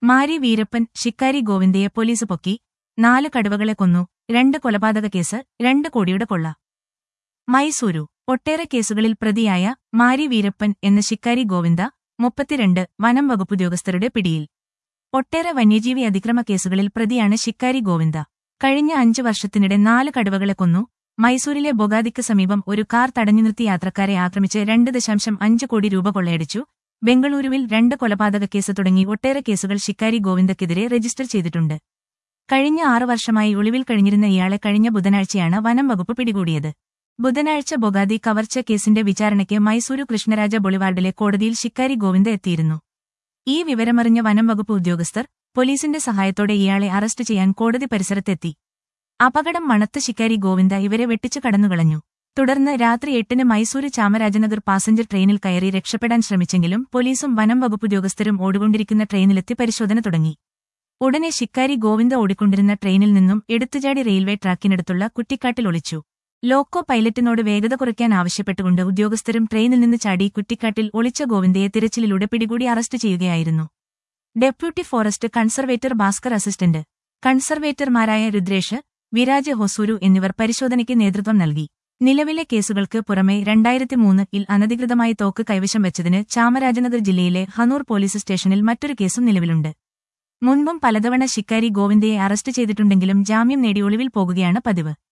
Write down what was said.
മാരി വീരപ്പൻ ശിക്കാരി ഗോവിന്ദയെ police പൊക്കി നാല് കടുവകളെ കൊന്നു രണ്ട് കൊലപാതക കേസ് രണ്ട് കോടിയുടെ കൊള്ള മൈസൂരു ഒട്ടേറെ കേസുകളിൽ പ്രതിയായ മാരി വീരപ്പൻ എന്ന ശിക്കാരി ഗോവിന്ദ മുപ്പത്തിരണ്ട് വനം വകുപ്പുദ്യോഗസ്ഥരുടെ പിടിയിൽ ഒട്ടേറെ വന്യജീവി അതിക്രമ കേസുകളിൽ പ്രതിയാണ് ശിക്കാരി ഗോവിന്ദ കഴിഞ്ഞ അഞ്ചു വർഷത്തിനിടെ നാല് കടുവകളെ കൊന്നു മൈസൂരിലെ ബൊഗാദിക്ക് സമീപം ഒരു കാർ തടഞ്ഞു നിർത്തി യാത്രക്കാരെ ആക്രമിച്ച് രണ്ട് ദശാംശം അഞ്ച് കോടി രൂപ കൊള്ളയടിച്ചു ബംഗളൂരുവിൽ രണ്ട് കൊലപാതക കേസ് തുടങ്ങി ഒട്ടേറെ കേസുകൾ ശിക്കാരി ഗോവിന്ദക്കെതിരെ രജിസ്റ്റർ ചെയ്തിട്ടുണ്ട് കഴിഞ്ഞ ആറു വർഷമായി ഒളിവിൽ കഴിഞ്ഞിരുന്ന ഇയാളെ കഴിഞ്ഞ ബുധനാഴ്ചയാണ് വനം വകുപ്പ് പിടികൂടിയത് ബുധനാഴ്ച ബൊഗാദി കവർച്ച കേസിന്റെ വിചാരണയ്ക്ക് മൈസൂരു കൃഷ്ണരാജ ബൊളിവാർഡിലെ കോടതിയിൽ ശിക്കാരി ഗോവിന്ദ എത്തിയിരുന്നു ഈ വിവരമറിഞ്ഞ വനം വകുപ്പ് ഉദ്യോഗസ്ഥർ പോലീസിന്റെ സഹായത്തോടെ ഇയാളെ അറസ്റ്റ് ചെയ്യാൻ കോടതി പരിസരത്തെത്തി അപകടം മണത്ത് ശിക്കാരി ഗോവിന്ദ ഇവരെ വെട്ടിച്ചു കടന്നുകളഞ്ഞു തുടർന്ന് രാത്രി എട്ടിന് മൈസൂര് ചാമരാജനഗർ പാസഞ്ചർ ട്രെയിനിൽ കയറി രക്ഷപ്പെടാൻ ശ്രമിച്ചെങ്കിലും പോലീസും വനം വകുപ്പ് ഉദ്യോഗസ്ഥരും ഓടിക്കൊണ്ടിരിക്കുന്ന ട്രെയിനിലെത്തി പരിശോധന തുടങ്ങി ഉടനെ ശിക്കാരി ഗോവിന്ദ ഓടിക്കൊണ്ടിരുന്ന ട്രെയിനിൽ നിന്നും എടുത്തുചാടി റെയിൽവേ ട്രാക്കിനടുത്തുള്ള കുറ്റിക്കാട്ടിൽ ഒളിച്ചു ലോക്കോ പൈലറ്റിനോട് വേഗത കുറയ്ക്കാൻ ആവശ്യപ്പെട്ടുകൊണ്ട് ഉദ്യോഗസ്ഥരും ട്രെയിനിൽ നിന്ന് ചാടി കുറ്റിക്കാട്ടിൽ ഒളിച്ച ഗോവിന്ദയെ തിരച്ചിലിലൂടെ പിടികൂടി അറസ്റ്റ് ചെയ്യുകയായിരുന്നു deputy forest conservator Bhaskar assistant കൺസർവേറ്റർമാരായ രുദ്രേഷ് വിരാജ് ഹൊസൂരു എന്നിവർ പരിശോധനയ്ക്ക് നേതൃത്വം നൽകി നിലവിലെ കേസുകൾക്ക് പുറമെ രണ്ടായിരത്തി മൂന്നിൽ അനധികൃതമായി തോക്ക് കൈവശം വെച്ചതിന് ചാമരാജനഗർ ജില്ലയിലെ ഹനൂർ പോലീസ് സ്റ്റേഷനിൽ മറ്റൊരു കേസും നിലവിലുണ്ട് മുൻപും പലതവണ ശിക്കാരി ഗോവിന്ദയെ അറസ്റ്റ് ചെയ്തിട്ടുണ്ടെങ്കിലും ജാമ്യം നേടി ഒളിവിൽ പോകുകയാണ് പതിവ്